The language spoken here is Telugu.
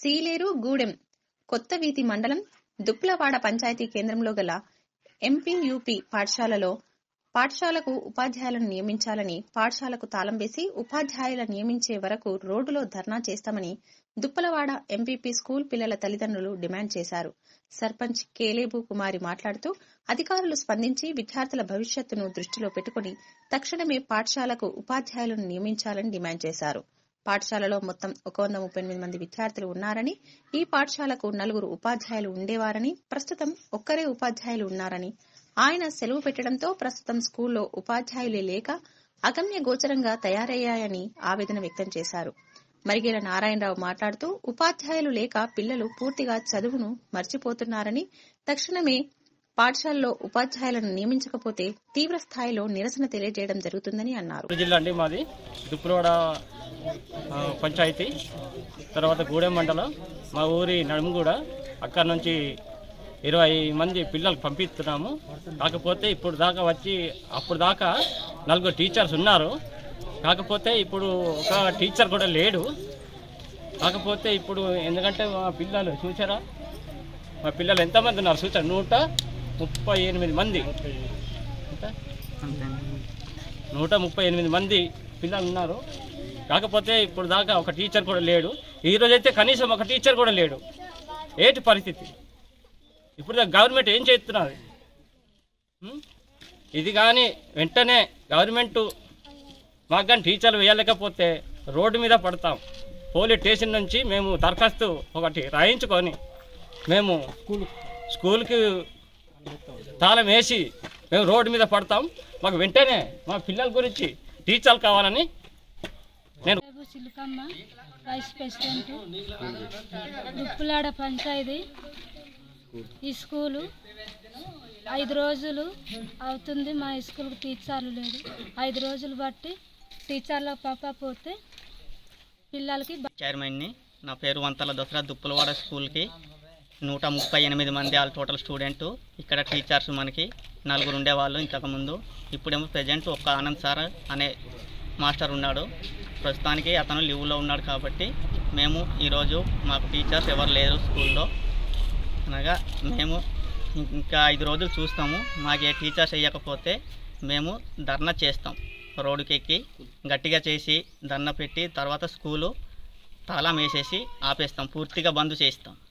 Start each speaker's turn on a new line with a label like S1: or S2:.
S1: సీలేరు గూడెం కొత్త వీధి మండలం దుప్లవాడ పంచాయతీ కేంద్రంలో గల ఎంపీయూపీ పాఠశాలలో పాఠశాలకు ఉపాధ్యాయులను నియమించాలని పాఠశాలకు తాళం వేసి ఉపాధ్యాయుల నియమించే వరకు రోడ్డులో ధర్నా చేస్తామని దుప్పలవాడ ఎంపీపీ స్కూల్ పిల్లల తల్లిదండ్రులు డిమాండ్ చేశారు సర్పంచ్ కేలేబు కుమారి మాట్లాడుతూ అధికారులు స్పందించి విద్యార్థుల భవిష్యత్తును దృష్టిలో పెట్టుకుని తక్షణమే పాఠశాలకు ఉపాధ్యాయులను నియమించాలని డిమాండ్ చేశారు పాఠశాలలో మొత్తం ఒక వంద ముప్పై ఎనిమిది మంది విద్యార్థులు ఉన్నారని ఈ పాఠశాలకు నలుగురు ఉపాధ్యాయులు ఉండేవారని ప్రస్తుతం ఒక్కరే ఉపాధ్యాయులు ఉన్నారని ఆయన సెలవు పెట్టడంతో ప్రస్తుతం స్కూల్లో ఉపాధ్యాయులే లేక అగమ్య గోచరంగా తయారయ్యాయని ఆవేదన వ్యక్తం చేశారు మరిగేల నారాయణరావు మాట్లాడుతూ ఉపాధ్యాయులు లేక పిల్లలు పూర్తిగా చదువును మర్చిపోతున్నారని తక్షణమే పాఠశాలలో ఉపాధ్యాయులను నియమించకపోతే తీవ్ర స్థాయిలో నిరసన తెలియజేయడం జరుగుతుందని అన్నారు
S2: చిత్తూరు జిల్లా అండి మాది దుప్పులవాడ ఆ, పంచాయతీ తర్వాత గూడెం మండలం మా ఊరి నడుముగూడ అక్కడ నుంచి ఇరవై మంది పిల్లలు పంపిస్తున్నాము కాకపోతే ఇప్పుడు దాకా వచ్చి అప్పుడు దాకా నలుగురు టీచర్స్ ఉన్నారు కాకపోతే ఇప్పుడు ఒక టీచర్ కూడా లేడు కాకపోతే ఇప్పుడు ఎందుకంటే మా పిల్లలు చూసారా మా పిల్లలు ఎంతమంది ఉన్నారు చూసారు నూట ముప్పై ఎనిమిది మంది ఎంత? నూట ముప్పై ఎనిమిది మంది పిల్లలు ఉన్నారు కాకపోతే ఇప్పుడు దాకా ఒక టీచర్ కూడా లేడు ఈ రోజైతే కనీసం ఒక టీచర్ కూడా లేడు ఏంటి పరిస్థితి ఇప్పుడు దాకా గవర్నమెంట్ ఏం చేస్తున్నది ఉం? ఇది కానీ వెంటనే గవర్నమెంట్ మాకు కానీ టీచర్లు వేయలేకపోతే రోడ్డు మీద పడతాం పోలీస్ స్టేషన్ నుంచి మేము దరఖాస్తు ఒకటి రాయించుకొని మేము స్కూల్కి తాళం వేసి మేము రోడ్డు మీద పడతాం మాకు వెంటనే మా పిల్లల గురించి టీచర్లు కావాలని నేను
S3: బాబు చిలుకమ్మ వైస్ ప్రెసిడెంట్ దుప్పులాడ పంచాయతీ ఈ స్కూలు ఐదు రోజులు అవుతుంది మా స్కూల్కి టీచర్లు లేదు ఐదు రోజులు బట్టి టీచర్ల పప్పపోతే పిల్లలకి బ-
S4: చైర్మన్ని నా పేరు వంతల దసరా దుప్పులవాడ స్కూల్కి నూట ముప్పై ఎనిమిది మంది ఆల్ టోటల్ స్టూడెంట్ ఇక్కడ టీచర్స్ మనకి నలుగురు ఉండేవాళ్ళు ఇంతకుముందు ఇప్పుడేమో ప్రజెంట్ ఒక్క ఆనంద్ సార్ అనే మాస్టర్ ఉన్నాడు ప్రస్తుతానికి అతను లీవ్లో ఉన్నాడు కాబట్టి మేము ఈరోజు మాకు టీచర్స్ ఎవరు లేరు స్కూల్లో అనగా మేము ఇం- ఇంకా ఐదు రోజులు చూస్తాము మాకు ఏ టీచర్స్ వేయకపోతే మేము ధర్నా చేస్తాం రోడ్డుకి ఎక్కి గట్టిగా చేసి ధర్నా పెట్టి తర్వాత స్కూలు తాళం వేసేసి ఆపేస్తాం పూర్తిగా బంద్ చేస్తాం